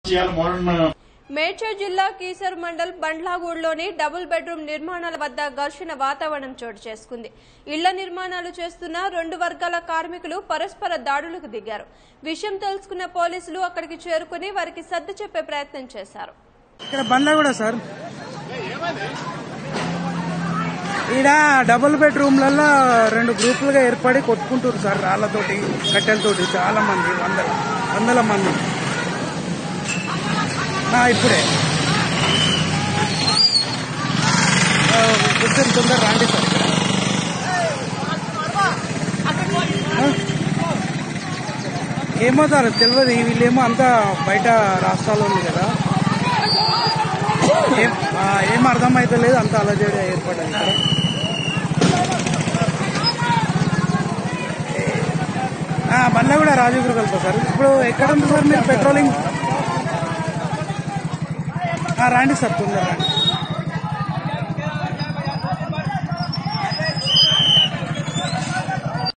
చేయాలి మోడర్న్ మేడ్చల్ జిల్లా కీసర్ మండల్ బండ్లాగూడలోని డబుల్ బెడ్రూమ్ నిర్మాణాల వద్ద ఘర్షణ వాతావరణం చోటు చేసుకుంది ఇళ్ల నిర్మాణాలు చేస్తున్న రెండు వర్గాల కార్మికులు పరస్పర దాడులకు దిగారు విషయం తెలుసుకున్న పోలీసులు అక్కడికి చేరుకుని వారికి సర్ది చెప్పే ప్రయత్నం చేశారు ఇక్కడ బండ్ల కూడా సార్ ఈడ డబుల్ బెడ్రూమ్లలో రెండు గ్రూపులుగా ఏర్పడి కొట్టుకుంటారు సార్ రాళ్లతోటి కట్టెలతోటి చాలా మంది వందల వందల మంది ఆ, ఇప్పుడే ఆ, కొంచెం తొందర రాండి సార్ ఇక్కడ. ఆ? ఏమో సార్ తెలియదు వీళ్ళేమో అంతా బయట రాష్ట్రాల్లో ఉంది కదా ఏం ఆ, ఏం అర్థమైతే లేదు అంత అలజడి ఏర్పడ్డది ఇక్కడ ఆ, బండ్ల కూడా రాజీవ్ కలుపుతా సార్ ఇప్పుడు ఎక్కడ ఉంది సార్ మీరు పెట్రోలింగ్ ఆ, రండి సార్ తొందర రండి